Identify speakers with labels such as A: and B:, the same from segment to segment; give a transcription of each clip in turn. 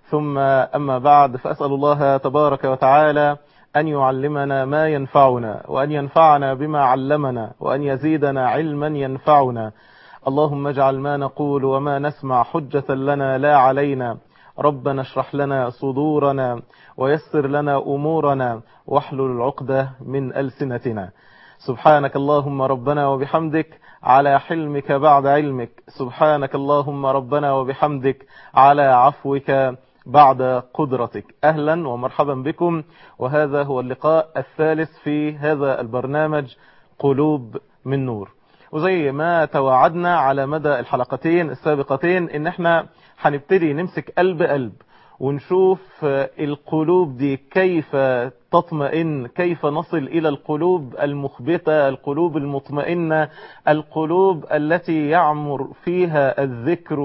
A: ثم أما بعد فأسأل الله تبارك وتعالى أن يعلمنا ما ينفعنا وأن ينفعنا بما علمنا وأن يزيدنا علما ينفعنا اللهم اجعل ما نقول وما نسمع حجة لنا لا علينا ربنا اشرح لنا صدورنا ويسر لنا أمورنا واحلل العقدة من ألسنتنا سبحانك اللهم ربنا وبحمدك على حلمك بعد علمك سبحانك اللهم ربنا وبحمدك على عفوك بعد قدرتك أهلا ومرحبا بكم وهذا هو اللقاء الثالث في هذا البرنامج قلوب من نور وزي ما توعدنا على مدى الحلقتين السابقتين ان احنا هنبتدي نمسك قلب قلب ونشوف القلوب دي كيف تطمئن كيف نصل إلى القلوب المخبتة القلوب المطمئنة القلوب التي يعمر فيها الذكر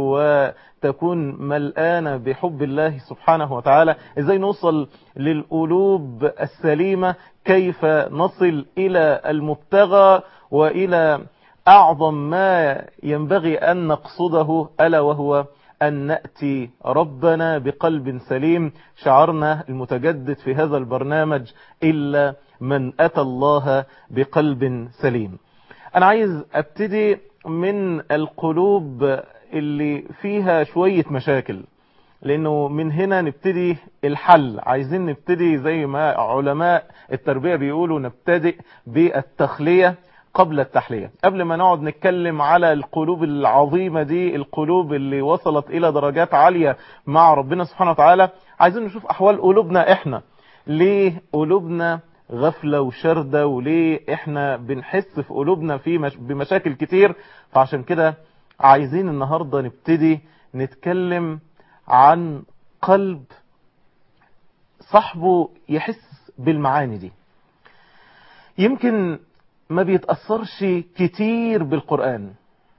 A: وتكون ملآنة بحب الله سبحانه وتعالى ازاي نوصل للقلوب السليمة كيف نصل إلى المبتغى وإلى أعظم ما ينبغي أن نقصده ألا وهو أن نأتي ربنا بقلب سليم شعرنا المتجدد في هذا البرنامج إلا من أتى الله بقلب سليم أنا عايز أبتدي من القلوب اللي فيها شوية مشاكل لأنه من هنا نبتدي الحل عايزين نبتدي زي ما علماء التربية بيقولوا نبتدئ بالتخلية قبل التحلية قبل ما نقعد نتكلم على القلوب العظيمة دي القلوب اللي وصلت إلى درجات عالية مع ربنا سبحانه وتعالى عايزين نشوف أحوال قلوبنا إحنا ليه قلوبنا غفلة وشردة وليه إحنا بنحس في قلوبنا في مش بمشاكل كتير فعشان كده عايزين النهاردة نبتدي نتكلم عن قلب صاحبه يحس بالمعاني دي يمكن ما بيتأثرش كتير بالقرآن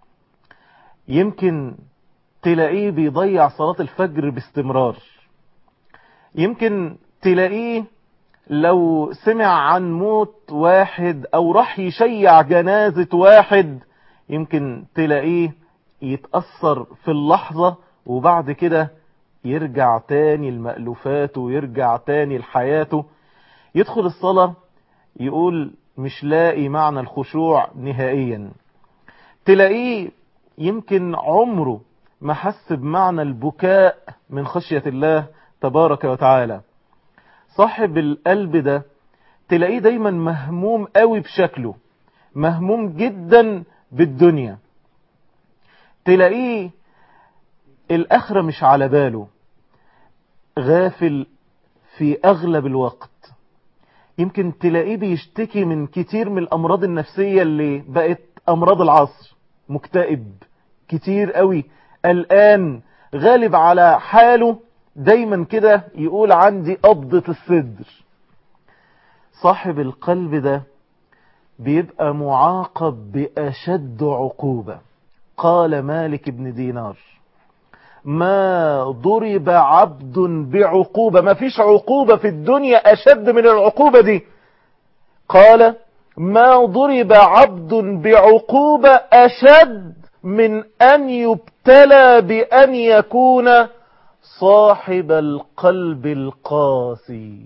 A: يمكن تلاقيه بيضيع صلاة الفجر باستمرار يمكن تلاقيه لو سمع عن موت واحد او راح يشيع جنازة واحد يمكن تلاقيه يتأثر في اللحظة وبعد كده يرجع تاني لمألوفاته ويرجع تاني لحياته يدخل الصلاة يقول مش لاقي معنى الخشوع نهائيا تلاقيه يمكن عمره ما حس بمعنى البكاء من خشية الله تبارك وتعالى صاحب القلب ده تلاقيه دايما مهموم قوي بشكله مهموم جدا بالدنيا تلاقيه الآخرة مش على باله غافل في أغلب الوقت يمكن تلاقيه بيشتكي من كتير من الأمراض النفسية اللي بقت أمراض العصر مكتئب كتير قوي الآن غالب على حاله دايما كده يقول عندي قبضة الصدر صاحب القلب ده بيبقى معاقب بأشد عقوبة قال مالك بن دينار ما ضرب عبد بعقوبة ما فيش عقوبة في الدنيا أشد من العقوبة دي قال ما ضرب عبد بعقوبة أشد من أن يبتلى بأن يكون صاحب القلب القاسي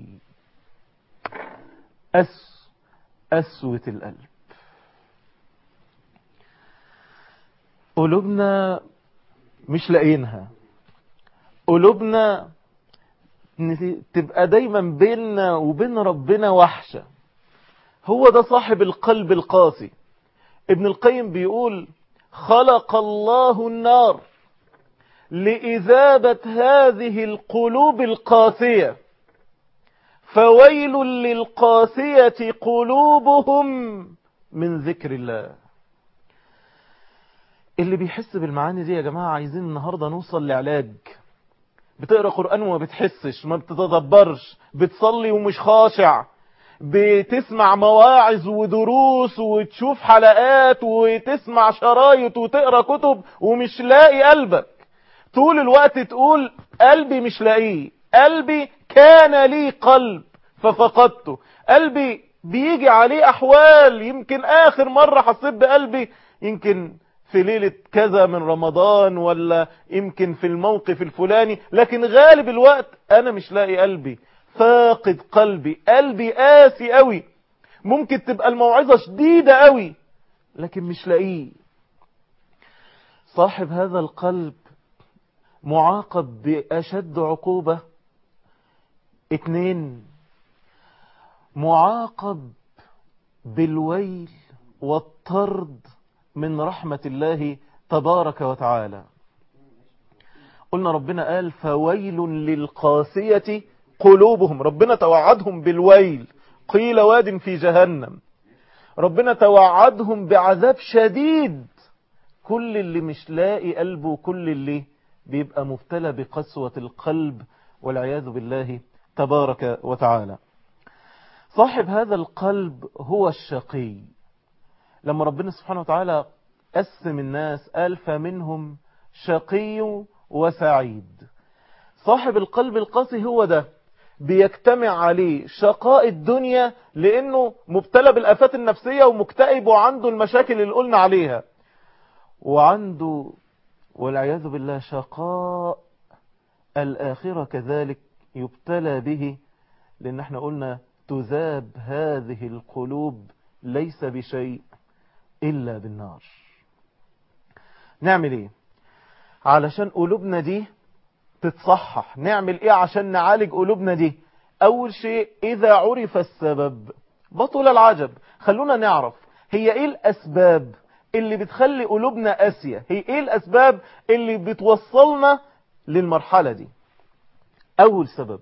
A: أس أسوة القلب قلوبنا مش لاقينها قلوبنا تبقى دايما بيننا وبين ربنا وحشة هو ده صاحب القلب القاسي ابن القيم بيقول خلق الله النار لإذابة هذه القلوب القاسية فويل للقاسية قلوبهم من ذكر الله اللي بيحس بالمعاني دي يا جماعة عايزين النهاردة نوصل لعلاج بتقرأ قرآن وما بتحسش ما بتتدبرش بتصلي ومش خاشع بتسمع مواعظ ودروس وتشوف حلقات وتسمع شرايط وتقرأ كتب ومش لاقي قلبك طول الوقت تقول قلبي مش لاقيه قلبي كان لي قلب ففقدته قلبي بيجي عليه أحوال يمكن آخر مرة حسيت بقلبي يمكن في ليلة كذا من رمضان ولا يمكن في الموقف الفلاني لكن غالب الوقت انا مش لاقي قلبي فاقد قلبي قلبي قاسي قوي ممكن تبقى الموعظة شديدة قوي لكن مش لاقيه صاحب هذا القلب معاقب بأشد عقوبة اتنين معاقب بالويل والطرد من رحمة الله تبارك وتعالى قلنا ربنا قال فويل للقاسية قلوبهم ربنا توعدهم بالويل قيل واد في جهنم ربنا توعدهم بعذاب شديد كل اللي مش لاقي قلبه كل اللي بيبقى مبتلى بقسوة القلب والعياذ بالله تبارك وتعالى صاحب هذا القلب هو الشقي لما ربنا سبحانه وتعالى قسم الناس قال فمنهم شقي وسعيد صاحب القلب القاسي هو ده بيجتمع عليه شقاء الدنيا لانه مبتلى بالافات النفسية ومكتئب وعنده المشاكل اللي قلنا عليها وعنده والعياذ بالله شقاء الآخرة كذلك يبتلى به لأن احنا قلنا تذاب هذه القلوب ليس بشيء إلا بالنار نعمل ايه علشان قلوبنا دي تتصحح نعمل ايه عشان نعالج قلوبنا دي اول شيء اذا عرف السبب بطل العجب خلونا نعرف هي ايه الاسباب اللي بتخلي قلوبنا قاسية هي ايه الاسباب اللي بتوصلنا للمرحلة دي اول سبب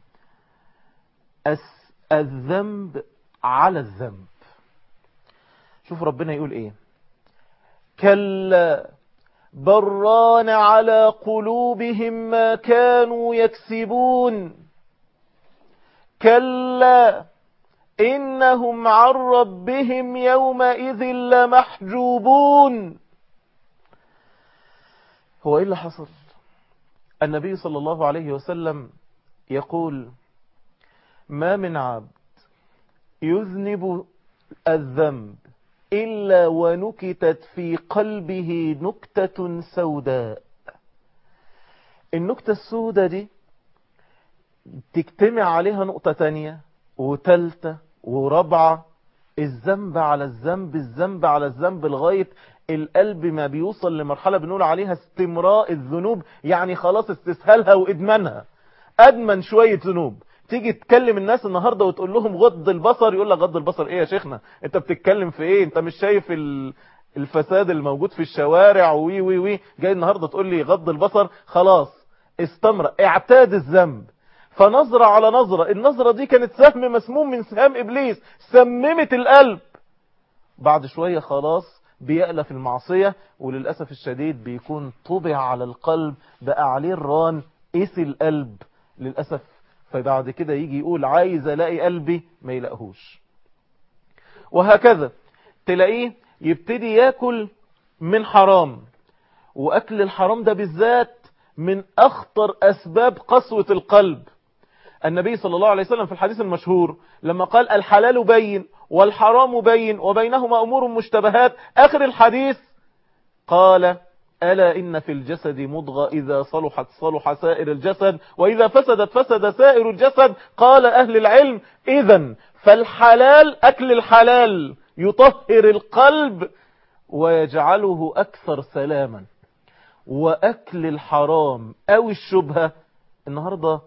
A: أس الذنب على الذنب شوف ربنا يقول ايه كلا بران على قلوبهم ما كانوا يكسبون كلا إنهم عن ربهم يومئذ لمحجوبون هو إيه اللي حصل النبي صلى الله عليه وسلم يقول ما من عبد يذنب الذنب إلا ونكتت في قلبه نكتة سوداء النكتة السوداء دي تجتمع عليها نقطة تانية وتالتة ورابعة الذنب على الذنب الذنب على الذنب لغاية القلب ما بيوصل لمرحلة بنقول عليها استمراء الذنوب يعني خلاص استسهالها وإدمانها أدمن شوية ذنوب تيجي تكلم الناس النهاردة وتقول لهم غض البصر يقول لك غض البصر ايه يا شيخنا انت بتتكلم في ايه انت مش شايف الفساد الموجود في الشوارع وي وي وي جاي النهاردة تقول لي غض البصر خلاص استمر اعتاد الذنب فنظرة على نظرة النظرة دي كانت سهم مسموم من سهام إبليس سممت القلب بعد شوية خلاص بيألف المعصية وللأسف الشديد بيكون طبع على القلب بقى عليه الران قيس القلب للأسف فبعد كده يجي يقول عايز الاقي قلبي ما يلاقيهوش وهكذا تلاقيه يبتدي ياكل من حرام واكل الحرام ده بالذات من اخطر اسباب قسوة القلب النبي صلى الله عليه وسلم في الحديث المشهور لما قال الحلال بين والحرام بين وبينهما امور مشتبهات اخر الحديث قال ألا إن في الجسد مضغة إذا صلحت صلح سائر الجسد وإذا فسدت فسد سائر الجسد قال أهل العلم إذا فالحلال أكل الحلال يطهر القلب ويجعله أكثر سلاما وأكل الحرام أو الشبهة النهاردة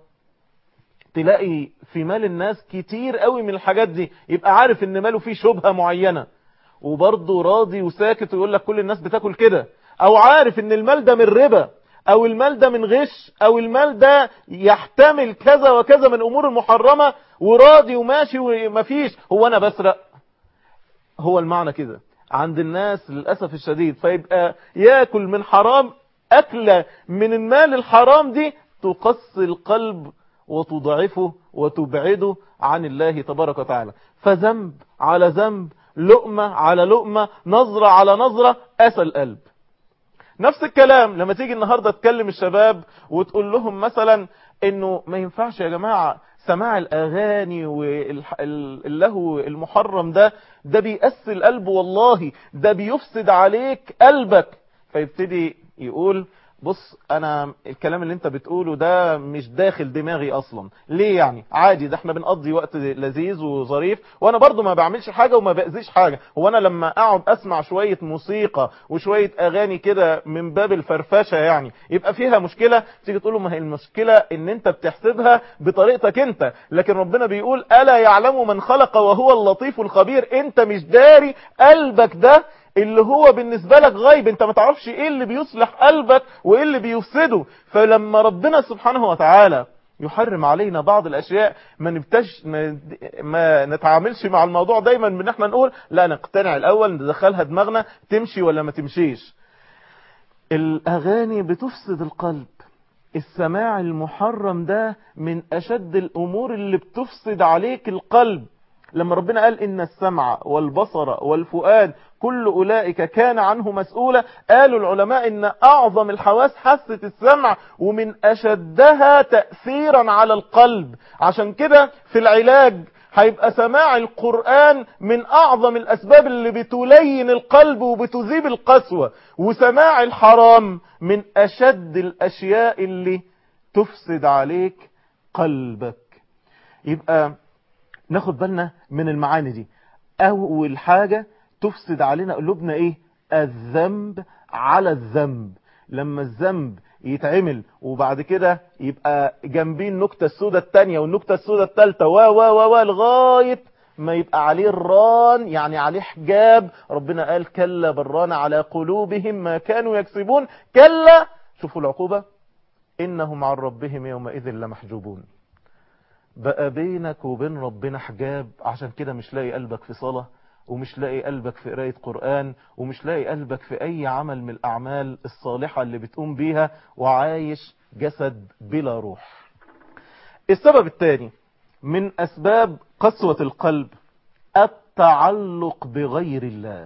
A: تلاقي في مال الناس كتير قوي من الحاجات دي يبقى عارف ان ماله فيه شبهة معينة وبرضه راضي وساكت ويقول لك كل الناس بتاكل كده او عارف ان المال ده من ربا او المال ده من غش او المال ده يحتمل كذا وكذا من امور المحرمة وراضي وماشي ومفيش هو انا بسرق هو المعنى كده عند الناس للأسف الشديد فيبقى ياكل من حرام أكلة من المال الحرام دي تقص القلب وتضعفه وتبعده عن الله تبارك وتعالى فذنب على ذنب لقمة على لقمة نظرة على نظرة أسى القلب نفس الكلام لما تيجي النهاردة تكلم الشباب وتقول لهم مثلا انه ما ينفعش يا جماعة سماع الأغاني واللهو المحرم ده ده بيأسي القلب والله ده بيفسد عليك قلبك فيبتدي يقول بص انا الكلام اللي انت بتقوله ده مش داخل دماغي اصلا ليه يعني عادي ده احنا بنقضي وقت لذيذ وظريف وانا برضو ما بعملش حاجة وما بأذيش حاجة هو انا لما اقعد اسمع شوية موسيقى وشوية اغاني كده من باب الفرفشة يعني يبقى فيها مشكلة تيجي تقول له ما هي المشكلة ان انت بتحسبها بطريقتك انت لكن ربنا بيقول الا يعلم من خلق وهو اللطيف الخبير انت مش داري قلبك ده اللي هو بالنسبة لك غيب انت ما تعرفش ايه اللي بيصلح قلبك وايه اللي بيفسده فلما ربنا سبحانه وتعالى يحرم علينا بعض الاشياء ما نبتش ما, ما نتعاملش مع الموضوع دايما من احنا نقول لا نقتنع الاول ندخلها دماغنا تمشي ولا ما تمشيش الاغاني بتفسد القلب السماع المحرم ده من اشد الامور اللي بتفسد عليك القلب لما ربنا قال إن السمع والبصر والفؤاد كل أولئك كان عنه مسؤولة قالوا العلماء إن أعظم الحواس حاسة السمع ومن أشدها تأثيرا على القلب عشان كده في العلاج هيبقى سماع القرآن من أعظم الأسباب اللي بتلين القلب وبتذيب القسوة وسماع الحرام من أشد الأشياء اللي تفسد عليك قلبك يبقى ناخد بالنا من المعاني دي اول حاجة تفسد علينا قلوبنا ايه الذنب على الذنب لما الذنب يتعمل وبعد كده يبقى جنبين النكتة السودة التانية والنكتة السودة التالتة و و و و لغاية ما يبقى عليه الران يعني عليه حجاب ربنا قال كلا بران على قلوبهم ما كانوا يكسبون كلا شوفوا العقوبة إنهم عن ربهم يومئذ لمحجوبون بقى بينك وبين ربنا حجاب عشان كده مش لاقي قلبك في صلاة ومش لاقي قلبك في قراية قرآن ومش لاقي قلبك في أي عمل من الأعمال الصالحة اللي بتقوم بيها وعايش جسد بلا روح السبب الثاني من أسباب قسوة القلب التعلق بغير الله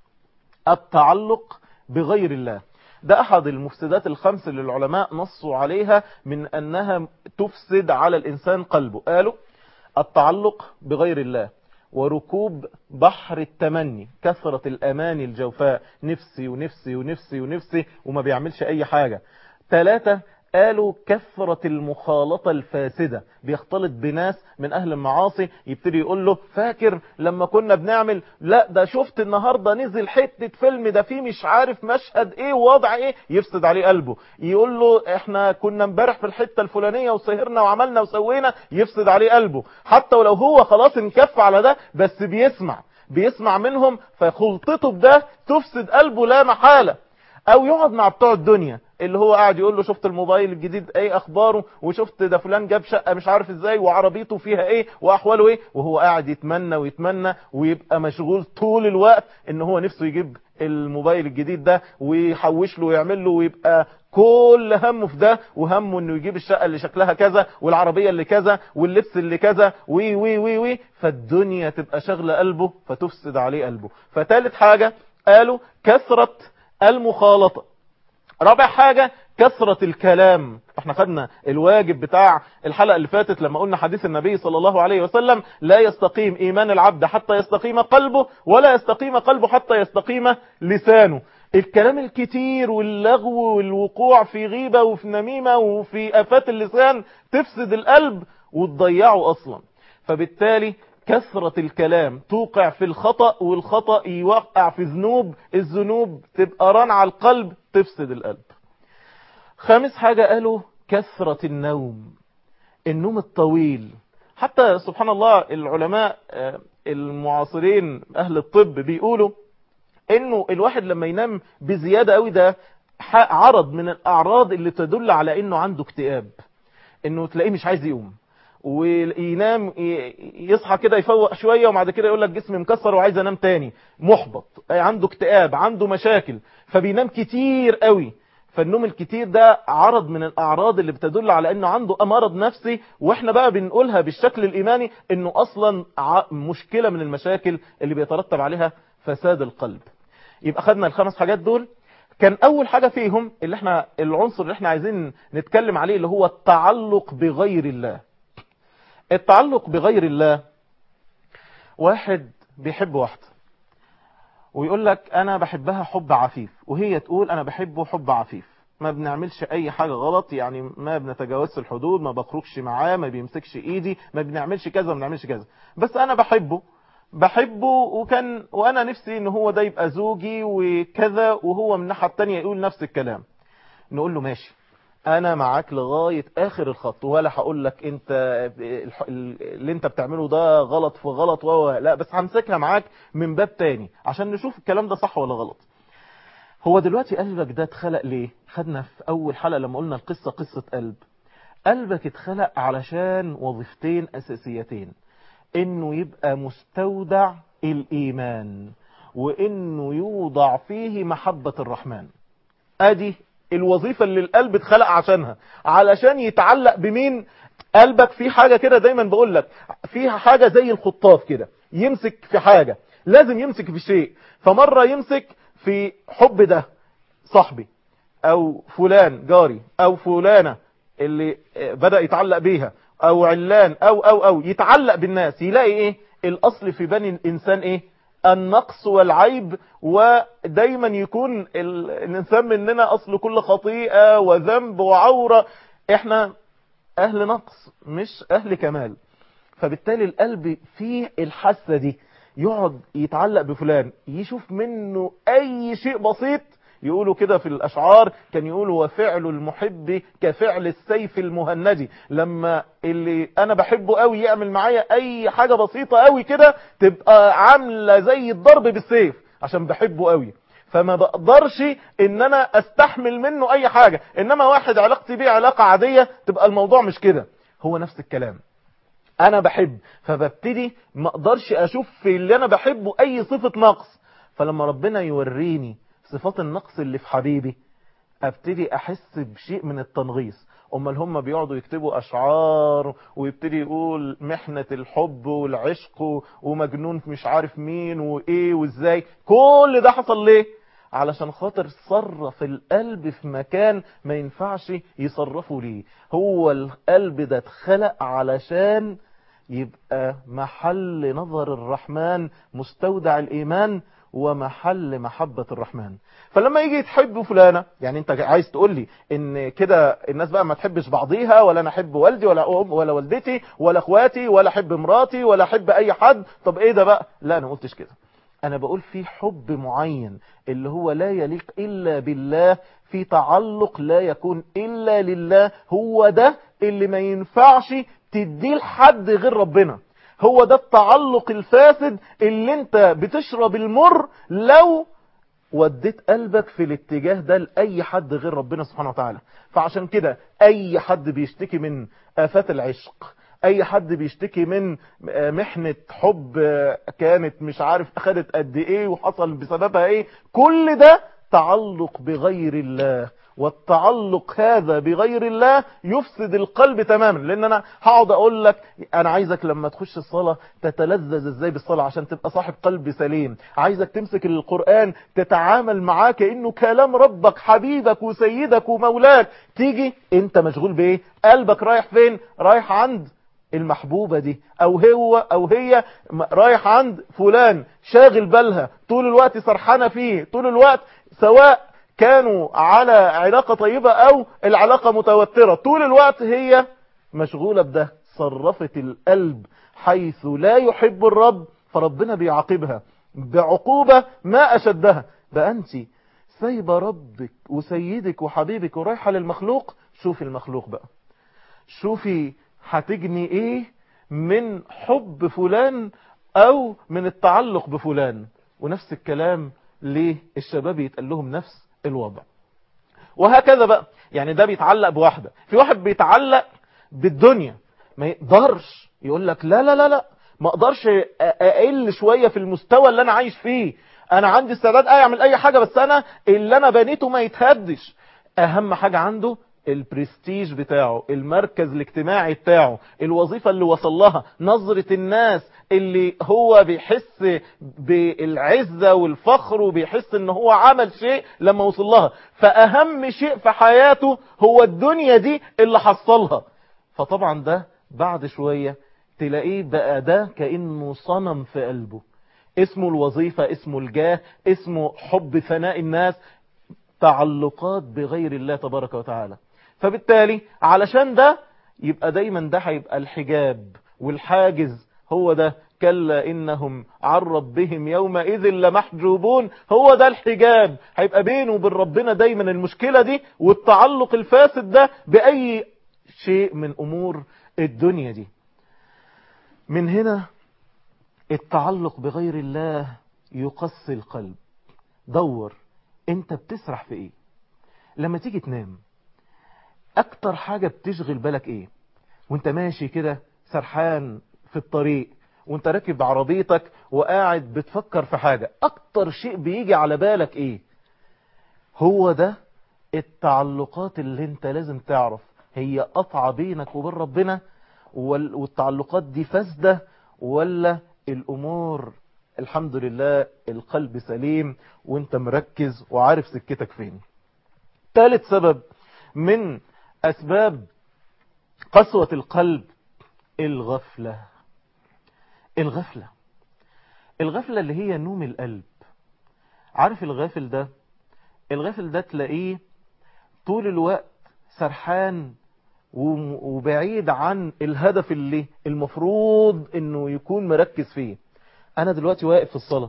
A: التعلق بغير الله ده أحد المفسدات الخمس اللي العلماء نصوا عليها من أنها تفسد على الإنسان قلبه قالوا التعلق بغير الله وركوب بحر التمني كثرة الأماني الجوفاء نفسي ونفسي ونفسي ونفسي وما بيعملش أي حاجة ثلاثة قالوا كثرة المخالطة الفاسدة بيختلط بناس من أهل المعاصي يبتدي يقول له فاكر لما كنا بنعمل لا ده شفت النهاردة نزل حتة فيلم ده فيه مش عارف مشهد ايه ووضع ايه يفسد عليه قلبه يقول له احنا كنا امبارح في الحتة الفلانية وسهرنا وعملنا وسوينا يفسد عليه قلبه حتى ولو هو خلاص انكف على ده بس بيسمع بيسمع منهم فخلطته بده تفسد قلبه لا محالة او يقعد مع بتوع الدنيا اللي هو قاعد يقول له شفت الموبايل الجديد ايه اخباره وشفت ده فلان جاب شقة مش عارف ازاي وعربيته فيها ايه واحواله ايه وهو قاعد يتمنى ويتمنى ويبقى مشغول طول الوقت ان هو نفسه يجيب الموبايل الجديد ده ويحوش له ويعمل له ويبقى كل همه في ده وهمه انه يجيب الشقة اللي شكلها كذا والعربية اللي كذا واللبس اللي كذا وي وي وي وي فالدنيا تبقى شغلة قلبه فتفسد عليه قلبه فتالت حاجة قالوا كثرة المخالطة رابع حاجة كثرة الكلام احنا خدنا الواجب بتاع الحلقة اللي فاتت لما قلنا حديث النبي صلى الله عليه وسلم لا يستقيم ايمان العبد حتى يستقيم قلبه ولا يستقيم قلبه حتى يستقيم لسانه الكلام الكتير واللغو والوقوع في غيبة وفي نميمة وفي افات اللسان تفسد القلب وتضيعه اصلا فبالتالي كثرة الكلام توقع في الخطأ والخطأ يوقع في ذنوب الذنوب تبقى ران على القلب تفسد القلب خامس حاجة قالوا كثرة النوم النوم الطويل حتى سبحان الله العلماء المعاصرين أهل الطب بيقولوا انه الواحد لما ينام بزيادة قوي ده عرض من الاعراض اللي تدل على انه عنده اكتئاب انه تلاقيه مش عايز يقوم وينام يصحى كده يفوق شوية وبعد كده يقول لك جسمي مكسر وعايز انام تاني محبط عنده اكتئاب عنده مشاكل فبينام كتير قوي فالنوم الكتير ده عرض من الاعراض اللي بتدل على انه عنده مرض نفسي واحنا بقى بنقولها بالشكل الايماني انه اصلا مشكلة من المشاكل اللي بيترتب عليها فساد القلب يبقى خدنا الخمس حاجات دول كان اول حاجة فيهم اللي احنا العنصر اللي احنا عايزين نتكلم عليه اللي هو التعلق بغير الله التعلق بغير الله واحد بيحب واحدة ويقول لك انا بحبها حب عفيف وهي تقول انا بحبه حب عفيف ما بنعملش اي حاجة غلط يعني ما بنتجاوزش الحدود ما بخرجش معاه ما بيمسكش ايدي ما بنعملش كذا ما بنعملش كذا بس انا بحبه بحبه وكان وانا نفسي ان هو ده يبقى زوجي وكذا وهو من الناحيه التانية يقول نفس الكلام نقول له ماشي انا معاك لغاية اخر الخط ولا هقول لك انت اللي انت بتعمله ده غلط في غلط و لا بس همسكها معاك من باب تاني عشان نشوف الكلام ده صح ولا غلط هو دلوقتي قلبك ده اتخلق ليه خدنا في اول حلقة لما قلنا القصة قصة قلب قلبك اتخلق علشان وظيفتين اساسيتين انه يبقى مستودع الايمان وانه يوضع فيه محبة الرحمن ادي الوظيفة اللي القلب اتخلق عشانها علشان يتعلق بمين قلبك في حاجة كده دايما بقول لك فيها حاجة زي الخطاف كده يمسك في حاجة لازم يمسك في شيء فمرة يمسك في حب ده صاحبي او فلان جاري او فلانة اللي بدأ يتعلق بيها او علان او او او يتعلق بالناس يلاقي ايه الاصل في بني الانسان ايه النقص والعيب ودايما يكون الانسان مننا اصل كل خطيئة وذنب وعورة احنا اهل نقص مش اهل كمال فبالتالي القلب فيه الحاسة دي يقعد يتعلق بفلان يشوف منه اي شيء بسيط يقولوا كده في الأشعار كان يقولوا وفعل المحب كفعل السيف المهندي لما اللي أنا بحبه قوي يعمل معايا أي حاجة بسيطة قوي كده تبقى عاملة زي الضرب بالسيف عشان بحبه قوي فما بقدرش ان انا استحمل منه اي حاجة انما واحد علاقتي بيه علاقة عادية تبقى الموضوع مش كده هو نفس الكلام انا بحب فببتدي ما اقدرش اشوف في اللي انا بحبه اي صفة نقص فلما ربنا يوريني صفات النقص اللي في حبيبي ابتدي احس بشيء من التنغيص امال هم بيقعدوا يكتبوا اشعار ويبتدي يقول محنة الحب والعشق ومجنون مش عارف مين وايه وازاي كل ده حصل ليه علشان خاطر صرف القلب في مكان ما ينفعش يصرفه ليه هو القلب ده اتخلق علشان يبقى محل نظر الرحمن مستودع الايمان ومحل محبة الرحمن فلما يجي تحب فلانة يعني انت عايز تقول لي ان كده الناس بقى ما تحبش بعضيها ولا انا احب والدي ولا ام ولا والدتي ولا اخواتي ولا احب مراتي ولا احب اي حد طب ايه ده بقى لا انا قلتش كده انا بقول في حب معين اللي هو لا يليق الا بالله في تعلق لا يكون الا لله هو ده اللي ما ينفعش تديه لحد غير ربنا هو ده التعلق الفاسد اللي انت بتشرب المر لو وديت قلبك في الاتجاه ده لأي حد غير ربنا سبحانه وتعالى فعشان كده أي حد بيشتكي من آفات العشق أي حد بيشتكي من محنة حب كانت مش عارف أخدت قد إيه وحصل بسببها إيه كل ده تعلق بغير الله والتعلق هذا بغير الله يفسد القلب تماما لان انا هقعد اقول لك انا عايزك لما تخش الصلاة تتلذذ ازاي بالصلاة عشان تبقى صاحب قلب سليم عايزك تمسك القرآن تتعامل معاه كأنه كلام ربك حبيبك وسيدك ومولاك تيجي انت مشغول بايه قلبك رايح فين رايح عند المحبوبة دي او هو او هي رايح عند فلان شاغل بالها طول الوقت سرحانة فيه طول الوقت سواء كانوا على علاقة طيبة او العلاقة متوترة طول الوقت هي مشغولة بده صرفت القلب حيث لا يحب الرب فربنا بيعاقبها بعقوبة ما اشدها بقى انت سايبة ربك وسيدك وحبيبك ورايحة للمخلوق شوفي المخلوق بقى شوفي هتجني ايه من حب فلان او من التعلق بفلان ونفس الكلام ليه الشباب يتقال لهم نفس الوضع وهكذا بقى يعني ده بيتعلق بواحدة في واحد بيتعلق بالدنيا ما يقدرش يقول لك لا لا لا لا ما اقدرش اقل شوية في المستوى اللي انا عايش فيه انا عندي استعداد اعمل اي حاجة بس انا اللي انا بنيته ما يتهدش اهم حاجة عنده البرستيج بتاعه المركز الاجتماعي بتاعه الوظيفة اللي وصل لها نظرة الناس اللي هو بيحس بالعزة والفخر وبيحس ان هو عمل شيء لما وصل لها فاهم شيء في حياته هو الدنيا دي اللي حصلها فطبعا ده بعد شوية تلاقيه بقى ده كأنه صنم في قلبه اسمه الوظيفة اسمه الجاه اسمه حب ثناء الناس تعلقات بغير الله تبارك وتعالى فبالتالي علشان ده يبقى دايما ده هيبقى الحجاب والحاجز هو ده كلا إنهم عن ربهم يومئذ لمحجوبون هو ده الحجاب هيبقى بينه وبين ربنا دايما المشكلة دي والتعلق الفاسد ده بأي شيء من أمور الدنيا دي من هنا التعلق بغير الله يقسي القلب دور انت بتسرح في ايه لما تيجي تنام اكتر حاجة بتشغل بالك ايه وانت ماشي كده سرحان في الطريق وانت راكب عربيتك وقاعد بتفكر في حاجة اكتر شيء بيجي على بالك ايه هو ده التعلقات اللي انت لازم تعرف هي قطعة بينك وبين ربنا والتعلقات دي فاسدة ولا الامور الحمد لله القلب سليم وانت مركز وعارف سكتك فين ثالث سبب من اسباب قسوة القلب الغفلة الغفلة الغفلة اللي هي نوم القلب عارف الغافل ده الغافل ده تلاقيه طول الوقت سرحان وبعيد عن الهدف اللي المفروض انه يكون مركز فيه انا دلوقتي واقف في الصلاة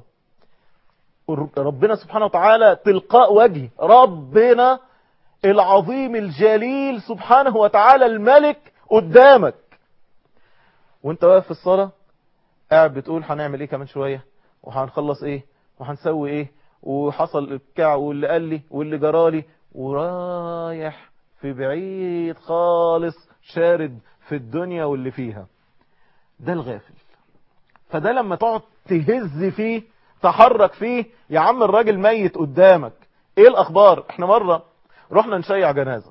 A: ربنا سبحانه وتعالى تلقاء وجهي ربنا العظيم الجليل سبحانه وتعالى الملك قدامك وانت واقف في الصلاة قاعد بتقول هنعمل ايه كمان شوية وهنخلص ايه وهنسوي ايه وحصل الكع واللي قال لي واللي جرالي ورايح في بعيد خالص شارد في الدنيا واللي فيها ده الغافل فده لما تقعد تهز فيه تحرك فيه يا عم الراجل ميت قدامك ايه الاخبار احنا مرة رحنا نشيع جنازة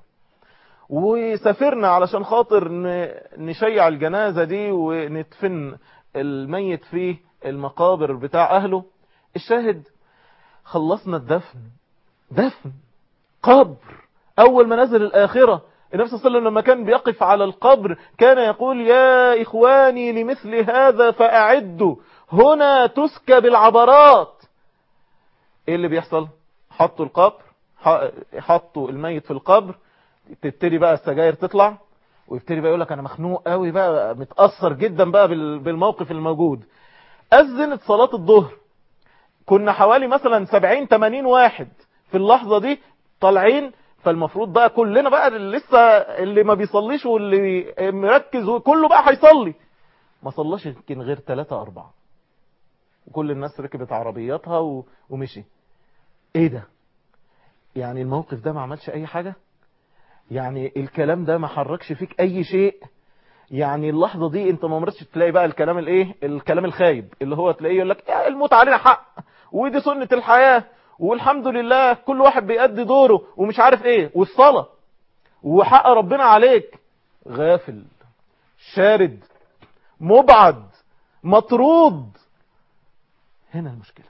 A: وسافرنا علشان خاطر نشيع الجنازة دي وندفن الميت في المقابر بتاع اهله الشاهد خلصنا الدفن دفن قبر اول ما نزل الاخرة النبي صلى الله عليه وسلم لما كان بيقف على القبر كان يقول يا إخواني لمثل هذا فأعدوا هنا تسكب العبرات ايه اللي بيحصل حطوا القبر حطوا الميت في القبر تبتدي بقى السجاير تطلع ويبتدي بقى يقول لك انا مخنوق قوي بقى متأثر جدا بقى بالموقف الموجود أذنت صلاة الظهر كنا حوالي مثلا 70 80 واحد في اللحظة دي طالعين فالمفروض بقى كلنا بقى اللي لسه اللي ما بيصليش واللي مركز كله بقى هيصلي ما صلاش يمكن غير ثلاثة أربعة وكل الناس ركبت عربياتها و... ومشي ايه ده يعني الموقف ده ما عملش اي حاجة يعني الكلام ده ما حركش فيك اي شيء يعني اللحظة دي انت ما مرتش تلاقي بقى الكلام الايه الكلام الخايب اللي هو تلاقيه يقول لك الموت علينا حق ودي سنة الحياة والحمد لله كل واحد بيأدي دوره ومش عارف ايه والصلاة وحق ربنا عليك غافل شارد مبعد مطرود هنا المشكلة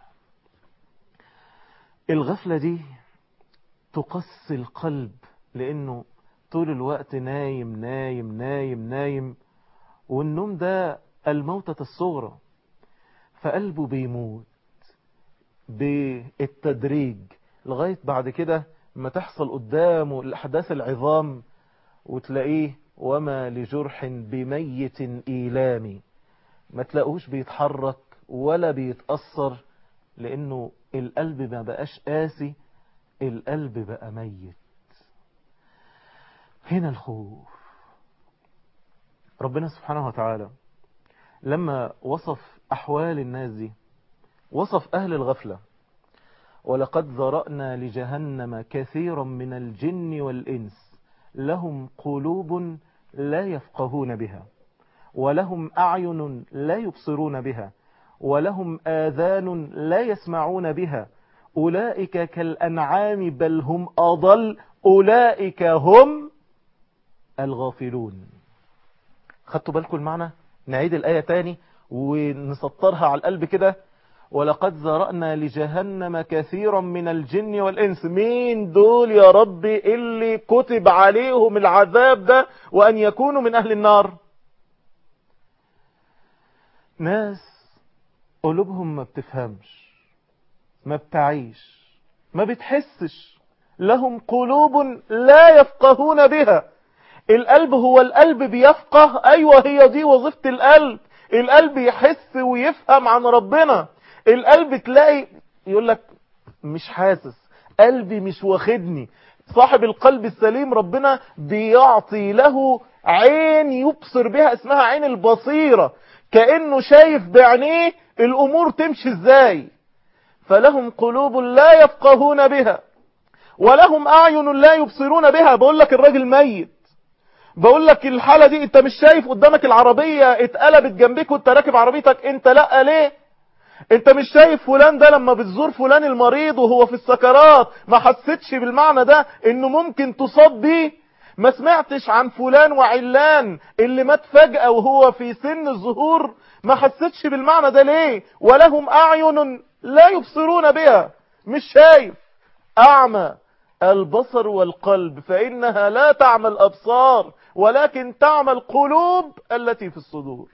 A: الغفلة دي تقسي القلب لانه طول الوقت نايم نايم نايم نايم والنوم ده الموتة الصغرى فقلبه بيموت بالتدريج لغاية بعد كده ما تحصل قدامه الأحداث العظام وتلاقيه وما لجرح بميت إيلامي ما تلاقوش بيتحرك ولا بيتأثر لأنه القلب ما بقاش قاسي القلب بقى ميت هنا الخوف ربنا سبحانه وتعالى لما وصف أحوال الناس دي وصف أهل الغفلة ولقد ذرأنا لجهنم كثيرا من الجن والإنس لهم قلوب لا يفقهون بها ولهم أعين لا يبصرون بها ولهم آذان لا يسمعون بها أولئك كالأنعام بل هم أضل أولئك هم الغافلون خدتوا بالكم المعنى نعيد الآية تاني ونسطرها على القلب كده ولقد ذرأنا لجهنم كثيرا من الجن والإنس مين دول يا ربي اللي كتب عليهم العذاب ده وأن يكونوا من أهل النار ناس قلوبهم ما بتفهمش ما بتعيش ما بتحسش لهم قلوب لا يفقهون بها القلب هو القلب بيفقه ايوه هي دي وظيفة القلب القلب يحس ويفهم عن ربنا القلب تلاقي يقول لك مش حاسس قلبي مش واخدني صاحب القلب السليم ربنا بيعطي له عين يبصر بها اسمها عين البصيرة كأنه شايف بعينيه الأمور تمشي ازاي فلهم قلوب لا يفقهون بها ولهم أعين لا يبصرون بها بقول لك الراجل ميت بقول لك الحالة دي انت مش شايف قدامك العربية اتقلبت جنبك وانت راكب عربيتك انت لا ليه انت مش شايف فلان ده لما بتزور فلان المريض وهو في السكرات ما حسيتش بالمعنى ده انه ممكن تصاب بيه ما سمعتش عن فلان وعلان اللي مات فجأة وهو في سن الظهور ما حسيتش بالمعنى ده ليه ولهم اعين لا يبصرون بها مش شايف اعمى البصر والقلب فانها لا تعمى الابصار ولكن تعمى القلوب التي في الصدور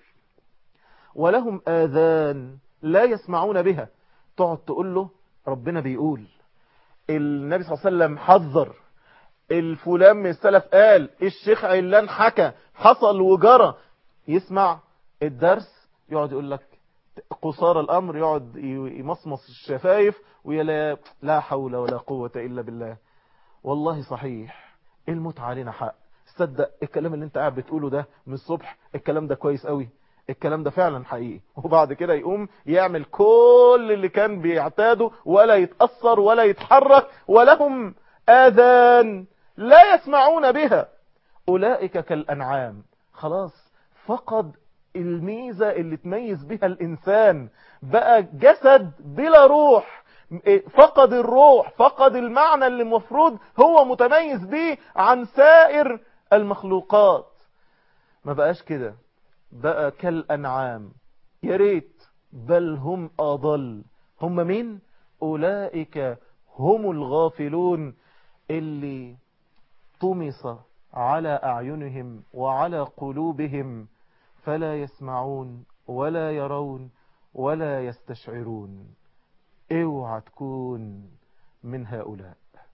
A: ولهم آذان لا يسمعون بها تقعد تقول له ربنا بيقول النبي صلى الله عليه وسلم حذر الفلان من السلف قال الشيخ علان حكى حصل وجرى يسمع الدرس يقعد يقول لك قصار الأمر يقعد يمصمص الشفايف ويلا لا حول ولا قوة إلا بالله والله صحيح الموت علينا حق تصدق الكلام اللي انت قاعد بتقوله ده من الصبح الكلام ده كويس قوي الكلام ده فعلا حقيقي وبعد كده يقوم يعمل كل اللي كان بيعتاده ولا يتأثر ولا يتحرك ولهم آذان لا يسمعون بها أولئك كالأنعام خلاص فقد الميزة اللي تميز بها الإنسان بقى جسد بلا روح فقد الروح فقد المعنى اللي المفروض هو متميز به عن سائر المخلوقات ما بقاش كده بقى كالأنعام يا ريت بل هم أضل هم مين أولئك هم الغافلون اللي طمس على أعينهم وعلى قلوبهم فلا يسمعون ولا يرون ولا يستشعرون اوعى تكون من هؤلاء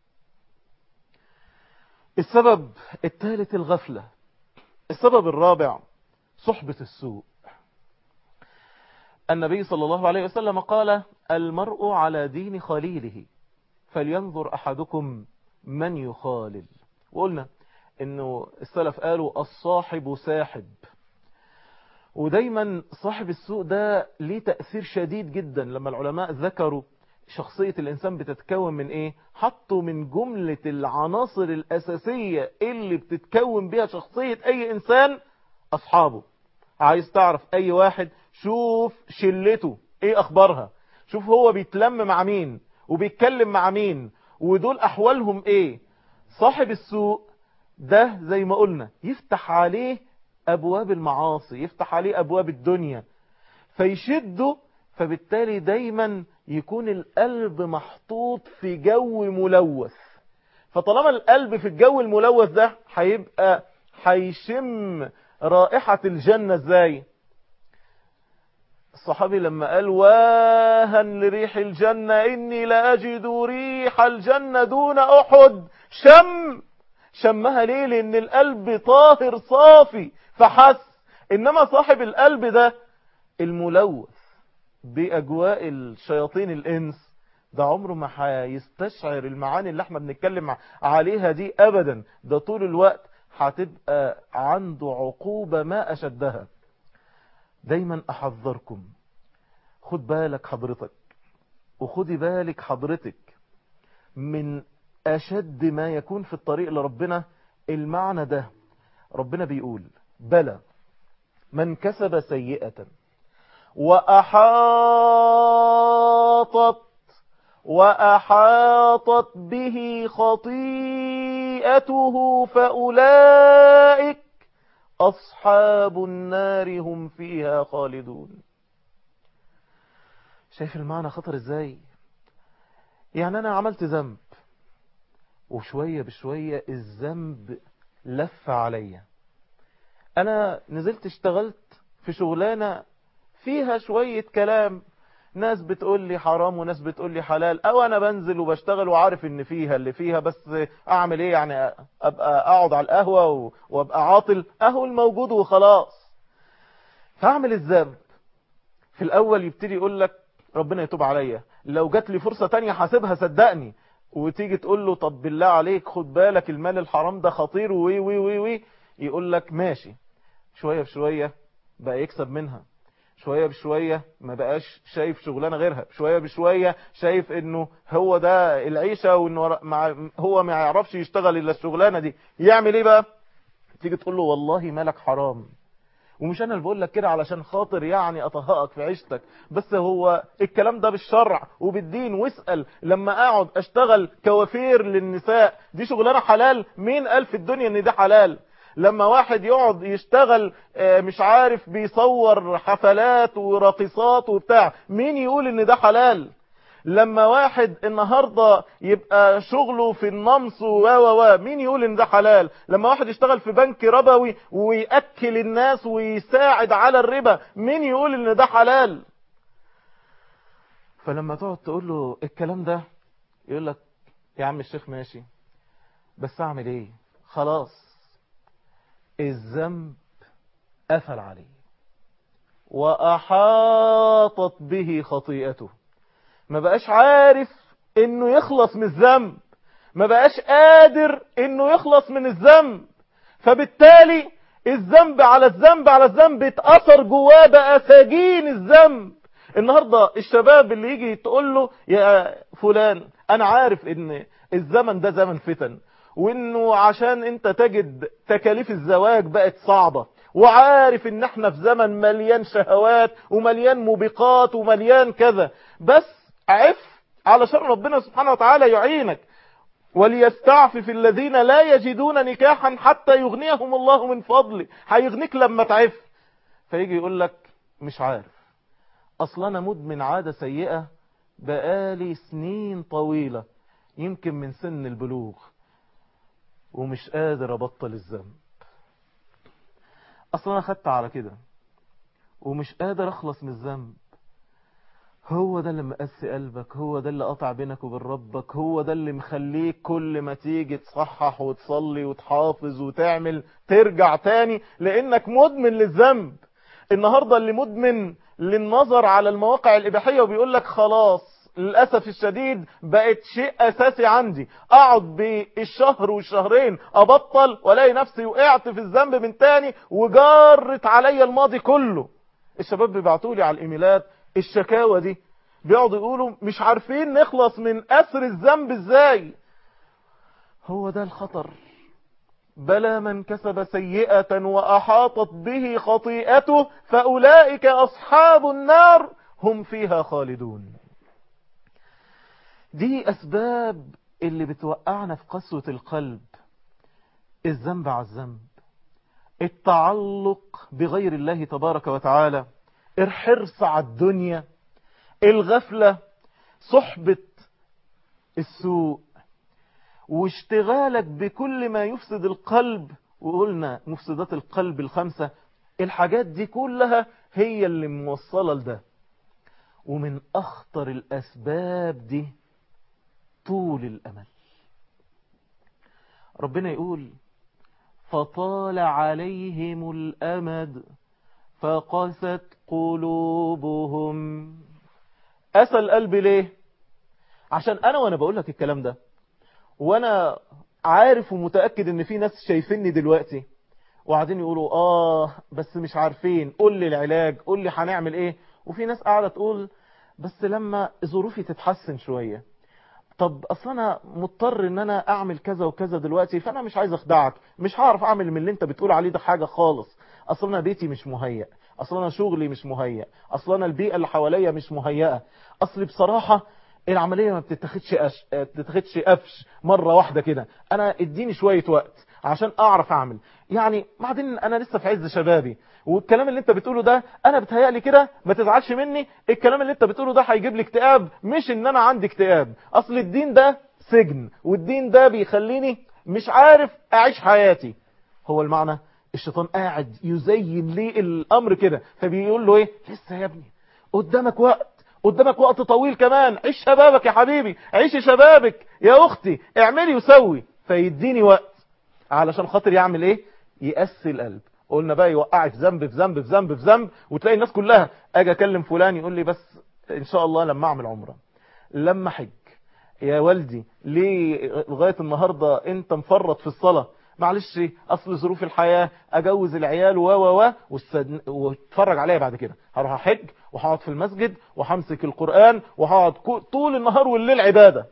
A: السبب الثالث الغفلة السبب الرابع صحبة السوء النبي صلى الله عليه وسلم قال المرء على دين خليله فلينظر أحدكم من يخالل وقلنا انه السلف قالوا الصاحب ساحب ودايما صاحب السوء ده ليه تأثير شديد جدا لما العلماء ذكروا شخصية الإنسان بتتكون من إيه حطوا من جملة العناصر الأساسية اللي بتتكون بها شخصية أي إنسان أصحابه عايز تعرف أي واحد شوف شلته إيه أخبارها شوف هو بيتلم مع مين وبيتكلم مع مين ودول أحوالهم إيه صاحب السوء ده زي ما قلنا يفتح عليه أبواب المعاصي يفتح عليه أبواب الدنيا فيشده فبالتالي دايما يكون القلب محطوط في جو ملوث فطالما القلب في الجو الملوث ده هيبقى هيشم رائحة الجنة ازاي الصحابي لما قال واها لريح الجنة إني لأجد ريح الجنة دون أحد شم شمها ليه لأن القلب طاهر صافي فحس إنما صاحب القلب ده الملوث بأجواء الشياطين الإنس ده عمره ما هيستشعر المعاني اللي احنا بنتكلم عليها دي أبدا ده طول الوقت هتبقى عنده عقوبة ما أشدها دايما أحذركم خد بالك حضرتك وخدي بالك حضرتك من أشد ما يكون في الطريق لربنا المعنى ده ربنا بيقول بلى من كسب سيئة وأحاطت وأحاطت به خطيئته فأولئك أصحاب النار هم فيها خالدون شايف المعنى خطر ازاي يعني انا عملت ذنب وشوية بشوية الذنب لف عليا انا نزلت اشتغلت في شغلانة فيها شوية كلام ناس بتقول لي حرام وناس بتقول لي حلال او انا بنزل وبشتغل وعارف ان فيها اللي فيها بس اعمل ايه يعني ابقى اقعد على القهوة وابقى عاطل اهو الموجود وخلاص فاعمل الذنب في الاول يبتدي يقول لك ربنا يتوب عليا لو جات لي فرصة تانية حاسبها صدقني وتيجي تقول له طب بالله عليك خد بالك المال الحرام ده خطير وي وي وي وي يقول لك ماشي شوية بشوية بقى يكسب منها شوية بشوية ما بقاش شايف شغلانة غيرها شوية بشوية شايف انه هو ده العيشة وانه هو ما يعرفش يشتغل الا الشغلانة دي يعمل ايه بقى تيجي تقول له والله مالك حرام ومش انا اللي بقول لك كده علشان خاطر يعني اطهقك في عيشتك بس هو الكلام ده بالشرع وبالدين واسأل لما اقعد اشتغل كوافير للنساء دي شغلانة حلال مين قال في الدنيا ان ده حلال لما واحد يقعد يشتغل مش عارف بيصور حفلات وراقصات وبتاع مين يقول ان ده حلال لما واحد النهاردة يبقى شغله في النمص و و و مين يقول ان ده حلال لما واحد يشتغل في بنك ربوي ويأكل الناس ويساعد على الربا مين يقول ان ده حلال فلما تقعد تقول له الكلام ده يقول لك يا عم الشيخ ماشي بس اعمل ايه خلاص الذنب قفل عليه وأحاطت به خطيئته ما بقاش عارف انه يخلص من الذنب ما بقاش قادر انه يخلص من الذنب فبالتالي الذنب على الذنب على الذنب اتأثر جواه بقى سجين الذنب النهاردة الشباب اللي يجي تقول له يا فلان انا عارف ان الزمن ده زمن فتن وانه عشان انت تجد تكاليف الزواج بقت صعبة وعارف ان احنا في زمن مليان شهوات ومليان موبقات ومليان كذا بس عف علشان ربنا سبحانه وتعالى يعينك وليستعفف الذين لا يجدون نكاحا حتى يغنيهم الله من فضله هيغنيك لما تعف فيجي يقول لك مش عارف اصلا انا مدمن عادة سيئة بقالي سنين طويلة يمكن من سن البلوغ ومش قادر ابطل الذنب اصلا انا خدت على كده ومش قادر اخلص من الذنب هو ده اللي مقسي قلبك هو ده اللي قطع بينك وبين ربك هو ده اللي مخليك كل ما تيجي تصحح وتصلي وتحافظ وتعمل ترجع تاني لانك مدمن للذنب النهاردة اللي مدمن للنظر على المواقع الإباحية وبيقول لك خلاص للأسف الشديد بقت شيء أساسي عندي أقعد بالشهر والشهرين أبطل ولاقي نفسي وقعت في الذنب من تاني وجارت عليا الماضي كله الشباب بيبعتوا لي على الإيميلات الشكاوى دي بيقعدوا يقولوا مش عارفين نخلص من أسر الذنب ازاي هو ده الخطر بلى من كسب سيئة وأحاطت به خطيئته فأولئك أصحاب النار هم فيها خالدون دي أسباب اللي بتوقعنا في قسوة القلب الذنب على الذنب التعلق بغير الله تبارك وتعالى الحرص على الدنيا الغفلة صحبة السوء واشتغالك بكل ما يفسد القلب وقلنا مفسدات القلب الخمسة الحاجات دي كلها هي اللي موصلة لده ومن أخطر الأسباب دي طول الأمل ربنا يقول فطال عليهم الأمد فقست قلوبهم أسى القلب ليه عشان أنا وأنا بقول لك الكلام ده وأنا عارف ومتأكد ان في ناس شايفيني دلوقتي وقاعدين يقولوا اه بس مش عارفين قول لي العلاج قول لي هنعمل ايه وفي ناس قاعدة تقول بس لما ظروفي تتحسن شوية طب اصل انا مضطر ان انا اعمل كذا وكذا دلوقتي فانا مش عايز اخدعك مش هعرف اعمل من اللي انت بتقول عليه ده حاجة خالص اصل انا بيتي مش مهيأ اصل انا شغلي مش مهيأ اصل انا البيئة اللي حواليا مش مهيئة اصل بصراحة العملية ما بتتاخدش أش... بتتاخدش قفش مرة واحدة كده انا اديني شوية وقت عشان اعرف اعمل يعني بعدين انا لسه في عز شبابي والكلام اللي انت بتقوله ده انا بتهيألي كده ما تزعلش مني الكلام اللي انت بتقوله ده هيجيب لي اكتئاب مش ان انا عندي اكتئاب اصل الدين ده سجن والدين ده بيخليني مش عارف اعيش حياتي هو المعنى الشيطان قاعد يزين ليه الامر كده فبيقول له ايه لسه يا ابني قدامك وقت قدامك وقت طويل كمان عيش شبابك يا حبيبي عيش شبابك يا اختي اعملي وسوي فيديني وقت علشان خاطر يعمل ايه يقسي القلب قلنا بقى يوقعي في ذنب في ذنب في ذنب في ذنب وتلاقي الناس كلها اجي اكلم فلان يقول لي بس ان شاء الله لما اعمل عمره لما حج يا والدي ليه لغايه النهارده انت مفرط في الصلاه معلش اصل ظروف الحياه اجوز العيال و و و واتفرج عليها بعد كده هروح احج وهقعد في المسجد وهمسك القران وهقعد طول النهار والليل عباده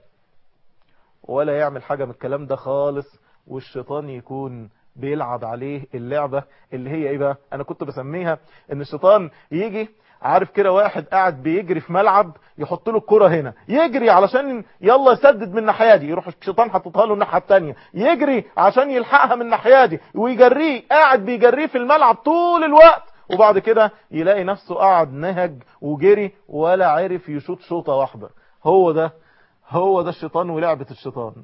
A: ولا يعمل حاجه من الكلام ده خالص والشيطان يكون بيلعب عليه اللعبة اللي هي ايه بقى انا كنت بسميها ان الشيطان يجي عارف كده واحد قاعد بيجري في ملعب يحط له الكرة هنا يجري علشان يلا يسدد من الناحية دي يروح الشيطان حاططها له الناحية التانية يجري عشان يلحقها من الناحية دي ويجريه قاعد بيجريه في الملعب طول الوقت وبعد كده يلاقي نفسه قاعد نهج وجري ولا عرف يشوط شوطة واحدة هو ده هو ده الشيطان ولعبة الشيطان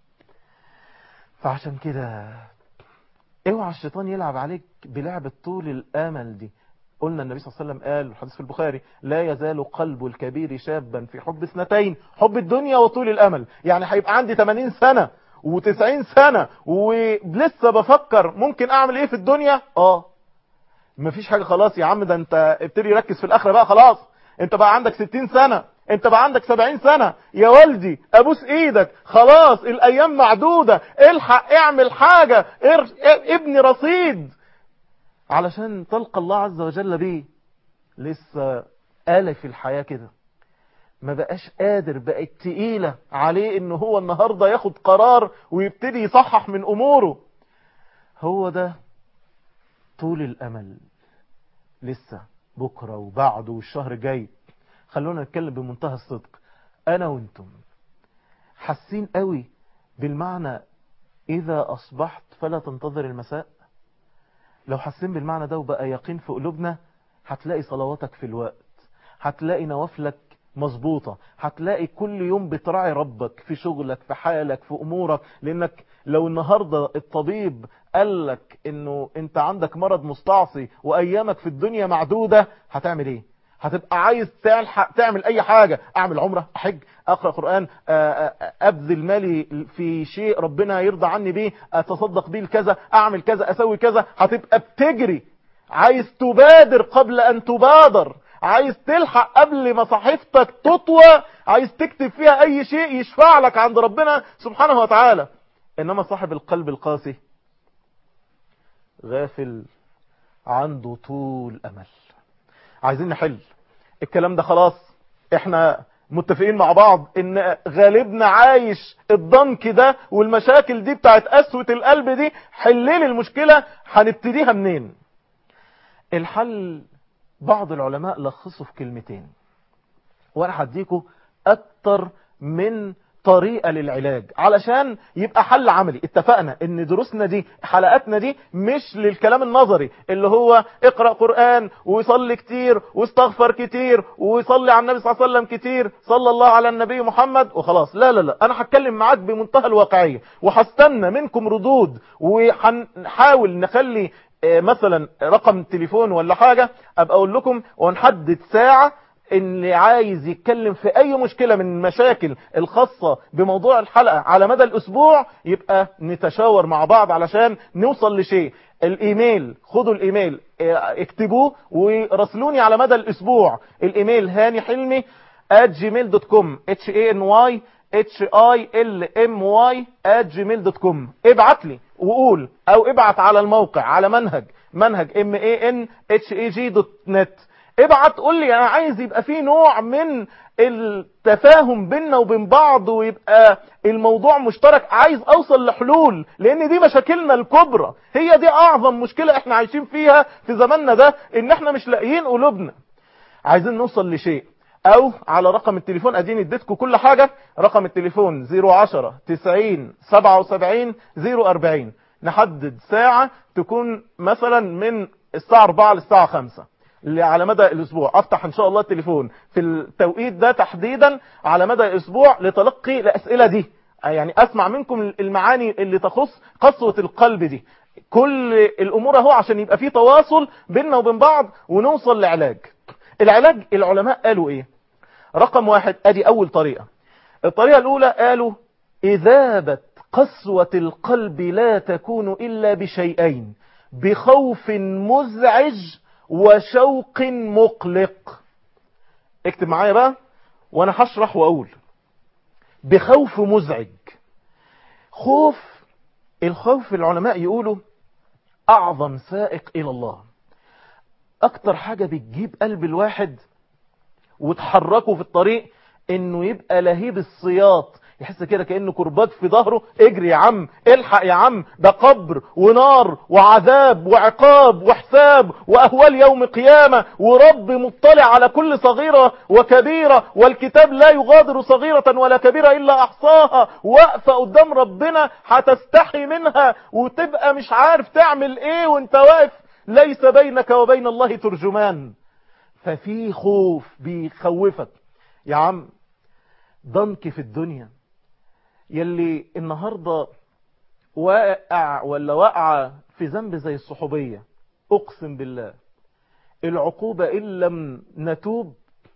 A: فعشان كده اوعى الشيطان يلعب عليك بلعبة طول الامل دي قلنا النبي صلى الله عليه وسلم قال الحديث في البخاري لا يزال قلب الكبير شابا في حب اثنتين حب الدنيا وطول الامل يعني هيبقى عندي 80 سنة و90 سنة ولسه بفكر ممكن اعمل ايه في الدنيا اه مفيش حاجة خلاص يا عم ده انت ابتدي ركز في الاخرة بقى خلاص انت بقى عندك 60 سنة انت بقى عندك 70 سنة يا والدي ابوس ايدك خلاص الايام معدودة الحق اعمل حاجة ابني رصيد علشان تلقى الله عز وجل بيه لسه آلف الحياة كده ما بقاش قادر بقت تقيلة عليه انه هو النهاردة ياخد قرار ويبتدي يصحح من اموره هو ده طول الامل لسه بكرة وبعده والشهر جاي خلونا نتكلم بمنتهى الصدق انا وانتم حاسين قوي بالمعنى اذا اصبحت فلا تنتظر المساء لو حاسين بالمعنى ده وبقى يقين في قلوبنا هتلاقي صلواتك في الوقت هتلاقي نوافلك مظبوطة هتلاقي كل يوم بتراعي ربك في شغلك في حالك في امورك لانك لو النهاردة الطبيب قال لك انه انت عندك مرض مستعصي وايامك في الدنيا معدودة هتعمل ايه هتبقى عايز تلحق تعمل اي حاجة اعمل عمرة احج اقرأ قرآن ابذل مالي في شيء ربنا يرضى عني بيه اتصدق بيه كذا اعمل كذا اسوي كذا هتبقى بتجري عايز تبادر قبل ان تبادر عايز تلحق قبل ما صحيفتك تطوى عايز تكتب فيها اي شيء يشفع لك عند ربنا سبحانه وتعالى انما صاحب القلب القاسي غافل عنده طول امل عايزين نحل الكلام ده خلاص احنا متفقين مع بعض ان غالبنا عايش الضنك ده والمشاكل دي بتاعت قسوة القلب دي حلين المشكلة هنبتديها منين الحل بعض العلماء لخصوا في كلمتين وانا هديكم اكتر من طريقة للعلاج علشان يبقى حل عملي اتفقنا ان دروسنا دي حلقاتنا دي مش للكلام النظري اللي هو اقرأ قرآن وصلي كتير واستغفر كتير وصلي على النبي صلى الله عليه وسلم كتير صلى الله على النبي محمد وخلاص لا لا لا انا هتكلم معاك بمنتهى الواقعية وهستنى منكم ردود وهنحاول نخلي مثلا رقم تليفون ولا حاجة ابقى اقول لكم ونحدد ساعة اللي عايز يتكلم في اي مشكلة من المشاكل الخاصة بموضوع الحلقة على مدى الاسبوع يبقى نتشاور مع بعض علشان نوصل لشيء الايميل خدوا الايميل اكتبوه ورسلوني على مدى الاسبوع الايميل هاني حلمي at gmail.com h a n y h i l m y at gmail.com ابعت لي وقول او ابعت على الموقع على منهج منهج m a n h a g net ابعت قول لي انا عايز يبقى في نوع من التفاهم بيننا وبين بعض ويبقى الموضوع مشترك عايز اوصل لحلول لان دي مشاكلنا الكبرى هي دي اعظم مشكلة احنا عايشين فيها في زماننا ده ان احنا مش لاقيين قلوبنا عايزين نوصل لشيء او على رقم التليفون اديني اديتكم كل حاجة رقم التليفون 010 90 77 040 نحدد ساعة تكون مثلا من الساعة 4 للساعة 5 اللي على مدى الاسبوع افتح ان شاء الله التليفون في التوقيت ده تحديدا على مدى الاسبوع لتلقي الاسئله دي يعني اسمع منكم المعاني اللي تخص قسوة القلب دي كل الامور اهو عشان يبقى في تواصل بيننا وبين بعض ونوصل لعلاج العلاج العلماء قالوا ايه رقم واحد ادي اول طريقة الطريقة الاولى قالوا اذابة قسوة القلب لا تكون الا بشيئين بخوف مزعج وشوق مقلق اكتب معايا بقى وانا هشرح واقول بخوف مزعج خوف الخوف العلماء يقولوا اعظم سائق الى الله اكتر حاجة بتجيب قلب الواحد وتحركه في الطريق انه يبقى لهيب الصياط يحس كده كأنه كرباج في ظهره اجري يا عم الحق يا عم ده قبر ونار وعذاب وعقاب وحساب وأهوال يوم قيامة ورب مطلع على كل صغيرة وكبيرة والكتاب لا يغادر صغيرة ولا كبيرة إلا أحصاها واقفة قدام ربنا هتستحي منها وتبقى مش عارف تعمل ايه وانت واقف ليس بينك وبين الله ترجمان ففي خوف بيخوفك يا عم ضنك في الدنيا يلي النهاردة واقع ولا واقعة في ذنب زي الصحوبية اقسم بالله العقوبة ان لم نتوب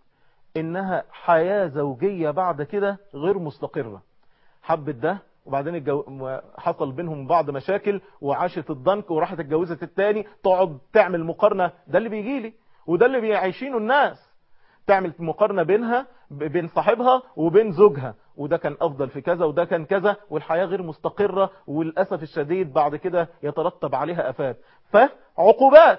A: انها حياة زوجية بعد كده غير مستقرة حبت ده وبعدين الجو... حصل بينهم بعض مشاكل وعاشت الضنك وراحت اتجوزت التاني تقعد تعمل مقارنة ده اللي بيجي لي وده اللي بيعيشينه الناس تعمل مقارنة بينها بين صاحبها وبين زوجها وده كان أفضل في كذا وده كان كذا والحياة غير مستقرة وللأسف الشديد بعد كده يترتب عليها أفات فعقوبات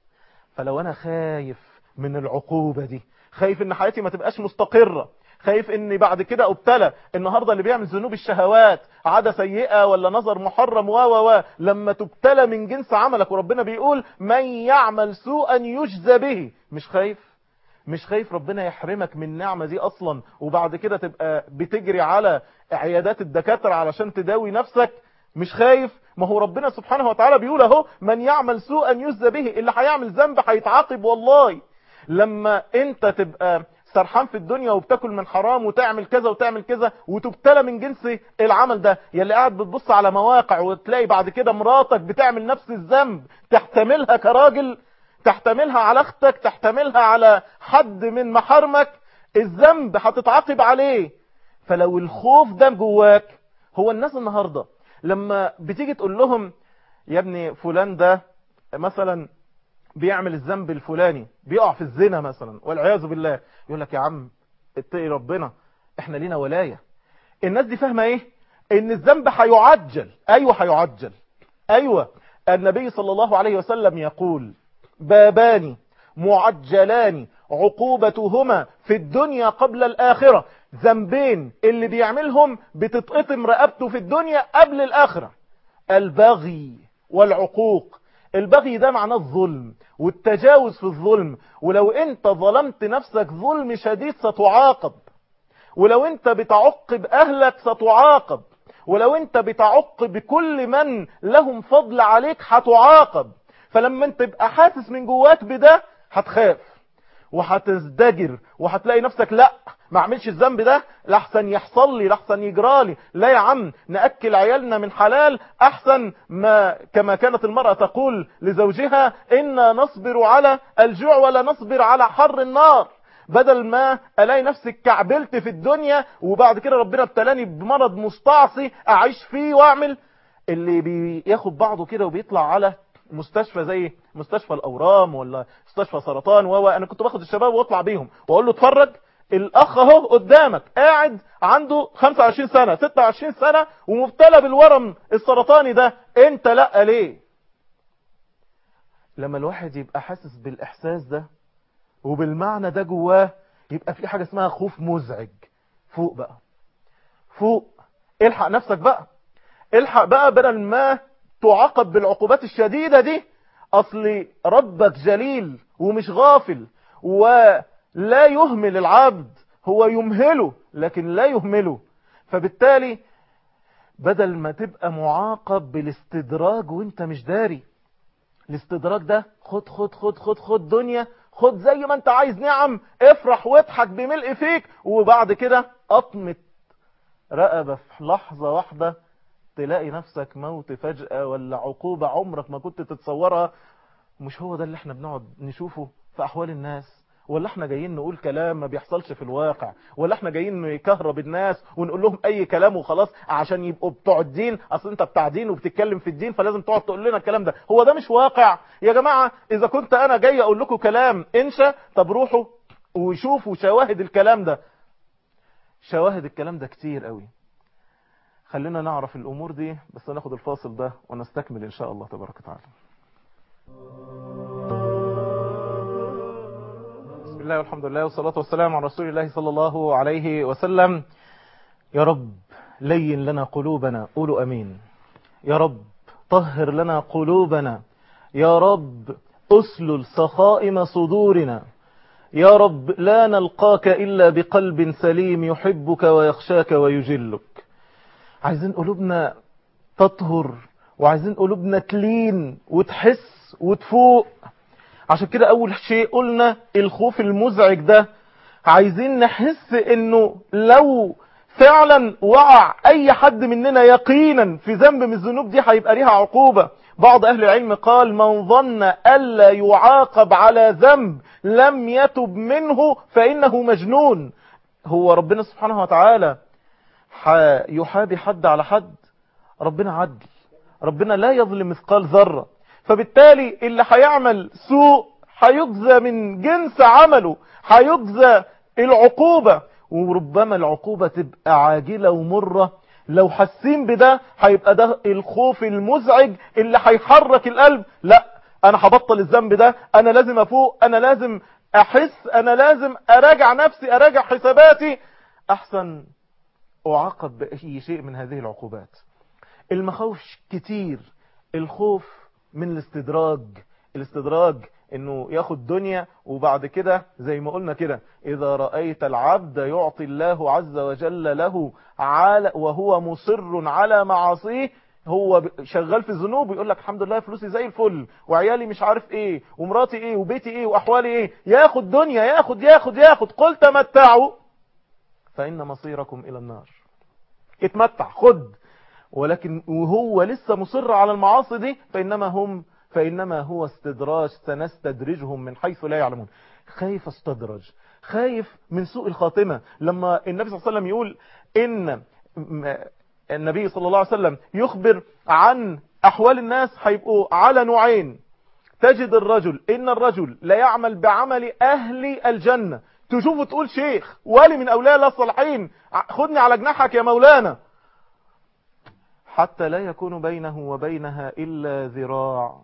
A: فلو أنا خايف من العقوبة دي خايف ان حياتي ما تبقاش مستقرة خايف ان بعد كده ابتلى النهاردة اللي بيعمل ذنوب الشهوات عادة سيئة ولا نظر محرم و و و لما تبتلى من جنس عملك وربنا بيقول من يعمل سوءا يجزى به مش خايف مش خايف ربنا يحرمك من النعمة دي اصلا وبعد كده تبقى بتجري على عيادات الدكاترة علشان تداوي نفسك مش خايف ما هو ربنا سبحانه وتعالى بيقول اهو من يعمل سوءا يجزى به اللي هيعمل ذنب هيتعاقب والله لما انت تبقى سرحان في الدنيا وبتاكل من حرام وتعمل كذا وتعمل كذا وتبتلى من جنس العمل ده يلي قاعد بتبص على مواقع وتلاقي بعد كده مراتك بتعمل نفس الذنب تحتملها كراجل تحتملها على اختك تحتملها على حد من محارمك الذنب هتتعاقب عليه فلو الخوف ده جواك هو الناس النهاردة لما بتيجي تقول لهم يا ابني فلان ده مثلا بيعمل الذنب الفلاني بيقع في الزنا مثلا والعياذ بالله يقول لك يا عم اتقي ربنا احنا لينا ولاية الناس دي فاهمة ايه ان الذنب هيعجل ايوه هيعجل ايوه النبي صلى الله عليه وسلم يقول بابان معجلان عقوبتهما في الدنيا قبل الآخرة ذنبين اللي بيعملهم بتتقطم رقبته في الدنيا قبل الآخرة البغي والعقوق البغي ده معناه الظلم والتجاوز في الظلم ولو انت ظلمت نفسك ظلم شديد ستعاقب ولو انت بتعقب اهلك ستعاقب ولو انت بتعقب كل من لهم فضل عليك هتعاقب فلما انت تبقى حاسس من جواك بده هتخاف وهتزدجر وهتلاقي نفسك لا ما اعملش الذنب ده لحسن يحصل لي لحسن يجرالي لا يا عم نأكل عيالنا من حلال احسن ما كما كانت المرأة تقول لزوجها إنا نصبر على الجوع ولا نصبر على حر النار بدل ما الاقي نفسي كعبلت في الدنيا وبعد كده ربنا ابتلاني بمرض مستعصي اعيش فيه واعمل اللي بياخد بعضه كده وبيطلع على مستشفى زي مستشفى الاورام ولا مستشفى سرطان و انا كنت باخد الشباب واطلع بيهم واقول له اتفرج الاخ اهو قدامك قاعد عنده 25 سنة 26 سنة ومبتلى بالورم السرطاني ده انت لا ليه لما الواحد يبقى حاسس بالاحساس ده وبالمعنى ده جواه يبقى في حاجة اسمها خوف مزعج فوق بقى فوق الحق نفسك بقى الحق بقى بدل ما تعاقب بالعقوبات الشديدة دي اصل ربك جليل ومش غافل ولا يهمل العبد هو يمهله لكن لا يهمله فبالتالي بدل ما تبقى معاقب بالاستدراج وانت مش داري الاستدراج ده خد خد خد خد خد دنيا خد زي ما انت عايز نعم افرح واضحك بملء فيك وبعد كده قطمة رقبة في لحظة واحدة تلاقي نفسك موت فجأة ولا عقوبة عمرك ما كنت تتصورها مش هو ده اللي احنا بنقعد نشوفه في أحوال الناس ولا احنا جايين نقول كلام ما بيحصلش في الواقع ولا احنا جايين نكهرب الناس ونقول لهم اي كلام وخلاص عشان يبقوا بتوع الدين اصل انت بتاع دين وبتتكلم في الدين فلازم تقعد تقول لنا الكلام ده هو ده مش واقع يا جماعة اذا كنت انا جاي اقول لكم كلام انشا طب روحوا وشوفوا شواهد الكلام ده شواهد الكلام ده كتير قوي خلينا نعرف الامور دي بس ناخد الفاصل ده ونستكمل ان شاء الله تبارك وتعالى بسم الله والحمد لله والصلاة والسلام على رسول الله صلى الله عليه وسلم يا رب لين لنا قلوبنا قولوا أمين يا رب طهر لنا قلوبنا يا رب أسلل سخائم صدورنا يا رب لا نلقاك إلا بقلب سليم يحبك ويخشاك ويجلك عايزين قلوبنا تطهر وعايزين قلوبنا تلين وتحس وتفوق عشان كده اول شيء قلنا الخوف المزعج ده عايزين نحس انه لو فعلا وقع اي حد مننا يقينا في ذنب من الذنوب دي هيبقى ليها عقوبة بعض اهل العلم قال من ظن الا يعاقب على ذنب لم يتب منه فانه مجنون هو ربنا سبحانه وتعالى يحابي حد على حد ربنا عدل ربنا لا يظلم مثقال ذرة فبالتالي اللي هيعمل سوء هيجزى من جنس عمله هيجزى العقوبة وربما العقوبة تبقى عاجلة ومرة لو حاسين بده هيبقى ده الخوف المزعج اللي هيحرك القلب لا انا هبطل الذنب ده انا لازم افوق انا لازم احس انا لازم اراجع نفسي اراجع حساباتي احسن اعاقب باي شيء من هذه العقوبات المخاوف كتير الخوف من الاستدراج الاستدراج انه ياخد دنيا وبعد كده زي ما قلنا كده اذا رأيت العبد يعطي الله عز وجل له على وهو مصر على معاصيه هو شغال في الذنوب ويقول لك الحمد لله فلوسي زي الفل وعيالي مش عارف ايه ومراتي ايه وبيتي ايه واحوالي ايه ياخد دنيا ياخد ياخد ياخد قل تمتعوا فان مصيركم الى النار اتمتع خد ولكن وهو لسه مصر على المعاصي دي فإنما هم فإنما هو استدراج سنستدرجهم من حيث لا يعلمون خايف استدرج خايف من سوء الخاتمة لما النبي صلى الله عليه وسلم يقول إن النبي صلى الله عليه وسلم يخبر عن أحوال الناس هيبقوا على نوعين تجد الرجل إن الرجل لا يعمل بعمل أهل الجنة تشوفه تقول شيخ ولي من أولياء الله الصالحين خدني على جناحك يا مولانا حتى لا يكون بينه وبينها إلا ذراع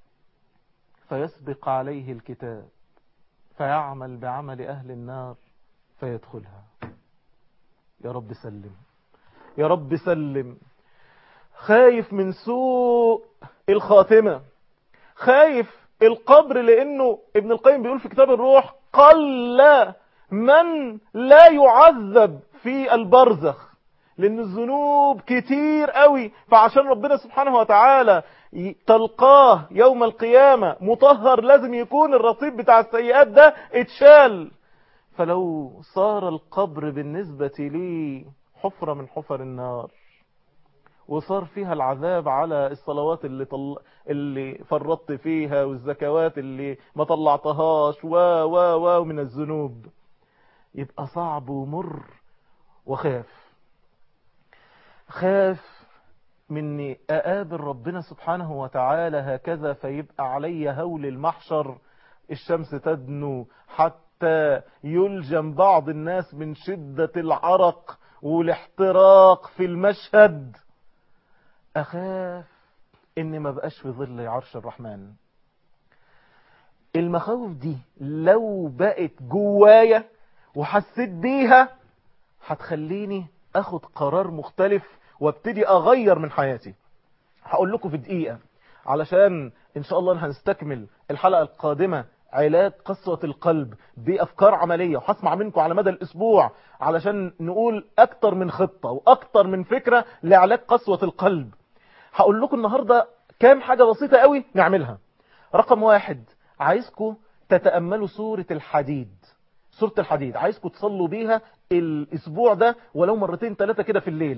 A: فيسبق عليه الكتاب فيعمل بعمل أهل النار فيدخلها يا رب سلم يا رب سلم خايف من سوء الخاتمة خايف القبر لأنه ابن القيم بيقول في كتاب الروح قل من لا يعذب في البرزخ لأن الذنوب كتير قوي فعشان ربنا سبحانه وتعالى تلقاه يوم القيامة مطهر لازم يكون الرصيد بتاع السيئات ده اتشال فلو صار القبر بالنسبة لي حفرة من حفر النار وصار فيها العذاب على الصلوات اللي, طل... اللي فرطت فيها والزكوات اللي ما طلعتهاش و و و من الذنوب يبقى صعب ومر وخاف خاف مني أقابل ربنا سبحانه وتعالى هكذا فيبقى علي هول المحشر الشمس تدنو حتى يلجم بعض الناس من شدة العرق والاحتراق في المشهد أخاف إني ما بقاش في ظل عرش الرحمن المخاوف دي لو بقت جوايا وحسيت بيها هتخليني اخد قرار مختلف وابتدي اغير من حياتي هقول لكم في دقيقة علشان ان شاء الله هنستكمل الحلقة القادمة علاج قسوة القلب بأفكار عملية وهسمع منكم على مدى الأسبوع علشان نقول أكتر من خطة وأكتر من فكرة لعلاج قسوة القلب هقول لكم النهاردة كام حاجة بسيطة قوي نعملها رقم واحد عايزكم تتأملوا سورة الحديد سورة الحديد عايزكم تصلوا بيها الاسبوع ده ولو مرتين ثلاثة كده في الليل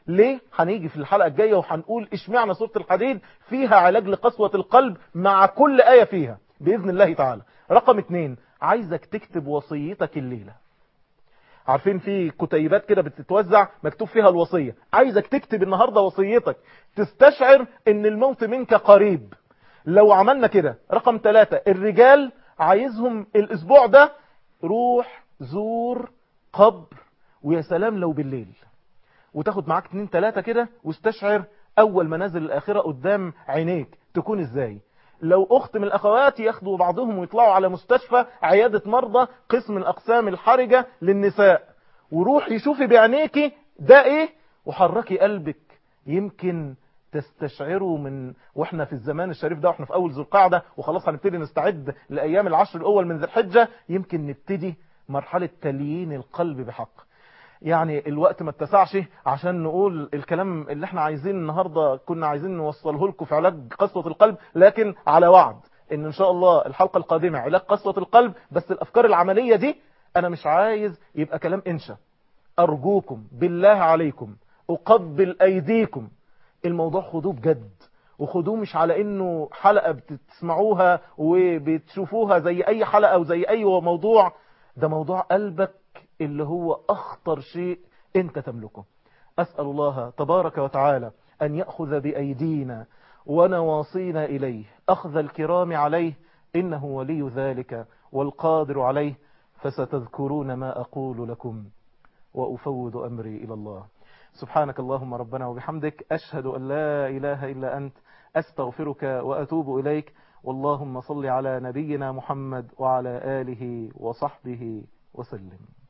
A: ليه هنيجي في الحلقة الجاية وهنقول اشمعنى سورة الحديد فيها علاج لقسوة القلب مع كل آية فيها بإذن الله تعالى رقم اتنين عايزك تكتب وصيتك الليلة عارفين في كتيبات كده بتتوزع مكتوب فيها الوصية عايزك تكتب النهاردة وصيتك تستشعر ان الموت منك قريب لو عملنا كده رقم ثلاثة الرجال عايزهم الاسبوع ده روح زور قبر ويا سلام لو بالليل وتاخد معاك اتنين تلاتة كده واستشعر اول منازل الاخرة قدام عينيك تكون ازاي لو اخت من الاخوات ياخدوا بعضهم ويطلعوا على مستشفى عيادة مرضى قسم الاقسام الحرجة للنساء وروحي شوفي بعينيكي ده ايه وحركي قلبك يمكن تستشعروا من واحنا في الزمان الشريف ده واحنا في اول ذو القعده وخلاص هنبتدي نستعد لايام العشر الاول من ذي الحجه يمكن نبتدي مرحله تليين القلب بحق يعني الوقت ما اتسعش عشان نقول الكلام اللي احنا عايزين النهارده كنا عايزين نوصله لكم في علاج قسوه القلب لكن على وعد ان ان شاء الله الحلقه القادمه علاج قسوه القلب بس الافكار العمليه دي انا مش عايز يبقى كلام انشا ارجوكم بالله عليكم اقبل ايديكم الموضوع خدوه بجد وخدوه مش على انه حلقة بتسمعوها وبتشوفوها زي اي حلقة وزي اي موضوع ده موضوع قلبك اللي هو اخطر شيء انت تملكه اسأل الله تبارك وتعالى ان يأخذ بايدينا ونواصينا اليه اخذ الكرام عليه انه ولي ذلك والقادر عليه فستذكرون ما اقول لكم وافوض امري الى الله سبحانك اللهم ربنا وبحمدك أشهد أن لا إله إلا أنت أستغفرك وأتوب إليك واللهم صل على نبينا محمد وعلى آله وصحبه وسلم